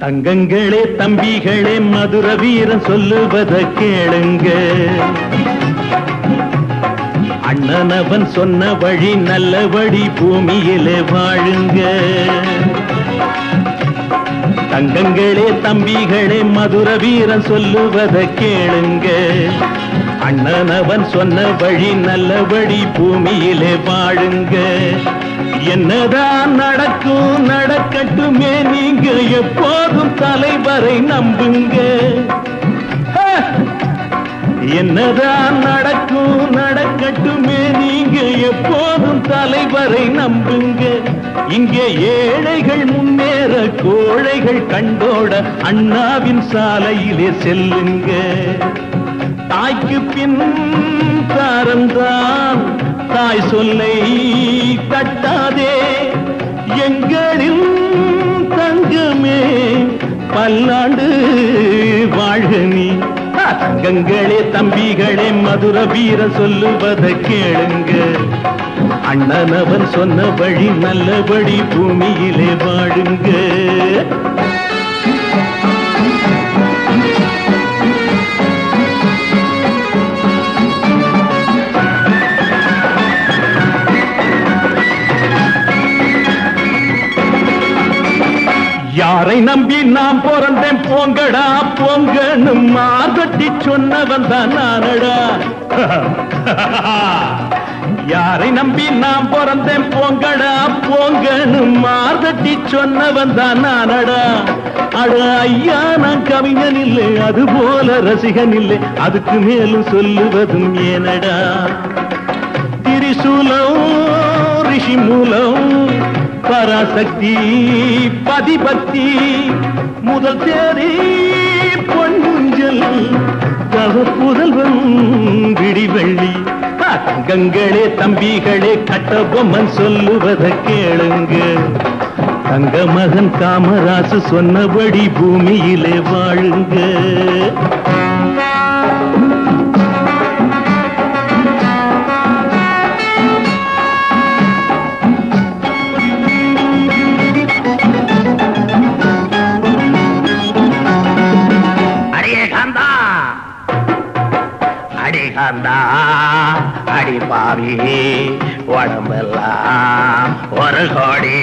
தங்கங்களே தம்பிகளே மதுர வீரன் சொல்லுவத கேளுங்க அண்ணனவன் சொன்ன வழி நல்ல வழி பூமியிலே வாழுங்க தங்கங்களே தம்பிகளே மதுர வீரன் சொல்லுவத கேளுங்க அண்ணனவன் சொன்ன வழி நல்ல வழி பூமியிலே வாழுங்க என்னதான் நடக்கும் நடக்கட்டுமே நீங்க எப்போதும் தலைவரை நம்புங்க ஹ! என்னதான் நடக்கும் நடக்கட்டுமே நீங்க எப்போதும் தலைவரை நம்புங்க இங்கே ஏழைகள் முன்னேற கோழைகள் கண்டோட அண்ணாவின் சாலையிலே செல்லுங்க தாய்க்கு பின் தாரந்தான் தாய் சொல்லை தட்டாதே எங்களின் தங்கமே பல்லாண்டு வாழ்க நீ ஆ, தங்கங்களே தம்பிகளே மதுர வீர சொல்லுவத கேளுங்க அண்ணனவன் சொன்ன வழி நல்லபடி பூமியிலே வாழுங்க யாரை நம்பி நான் பிறந்தேன் போங்கடா போங்கன்னு மார்கட்டி சொன்னவன் தான் நானடா யாரை நம்பி நான் பிறந்தேன் போங்கடா போங்கன்னு மார்கட்டி சொன்னவன் தான் நானடா அட ஐயா நான் கவிஞன் இல்லை அது போல ரசிகன் இல்லை அதுக்கு மேலும் சொல்லுவதும் ஏனடா திரிசூலம் ரிஷி மூலம் பராசக்தி பதிபக்தி முதல் தேதி பொன்முஞ்சல் தவ புதல்வன் விடிவெள்ளி ஆ, தங்கங்களே தம்பிகளே கட்ட பொம்மன் சொல்லுவத கேளுங்க தங்க மகன் காமராசு சொன்னபடி பூமியிலே வாழுங்க அடியே காந்தா அடி காந்தா அடி பாவி உடம்பெல்லாம் ஒரு கோடி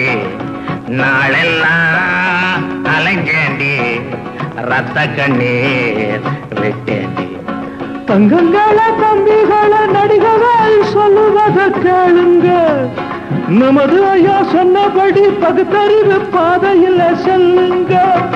நாளெல்லாம் அலைஞ்சேண்டி ரத்த கண்ணீர் விட்டேண்டி தங்கங்கள தம்பிகள நடிகர்கள் சொல்லுவத கேளுங்க நமது ஐயா சொன்னபடி பகுத்தறிவு பாதையில செல்லுங்க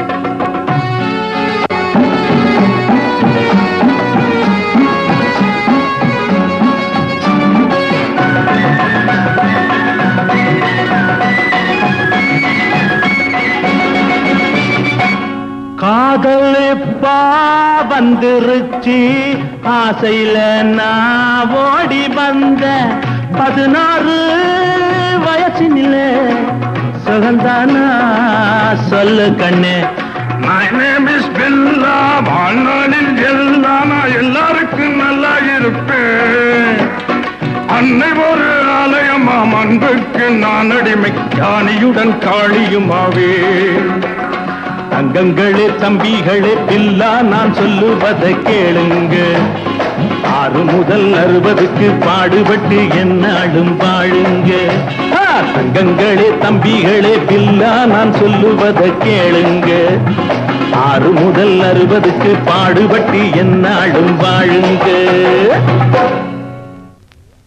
காதல் எப்பா வந்துருச்சு ஆசையில நான் ஓடி வந்த பதினாறு வயசினில சுகந்தானா சொல்லு கண்ணு My name is Bella. வாழ்நாளில் எல்லாம் நான் எல்லாருக்கும் நல்லா இருப்பேன் அன்னை ஒரு ஆலயமாம் அன்புக்கு நான் அடிமை ஞானியுடன் காளியுமாவே தங்கங்களே தம்பிகளே பில்லா நான் சொல்லுவதை கேளுங்க ஆறு முதல் அறுபதுக்கு பாடுபட்டு என்னாலும் வாழுங்க ஆ, தங்கங்களே தம்பிகளே பில்லா நான் சொல்லுவதை கேளுங்க ஆறு முதல் அறுபதுக்கு பாடுபட்டு என்னாலும் வாழுங்க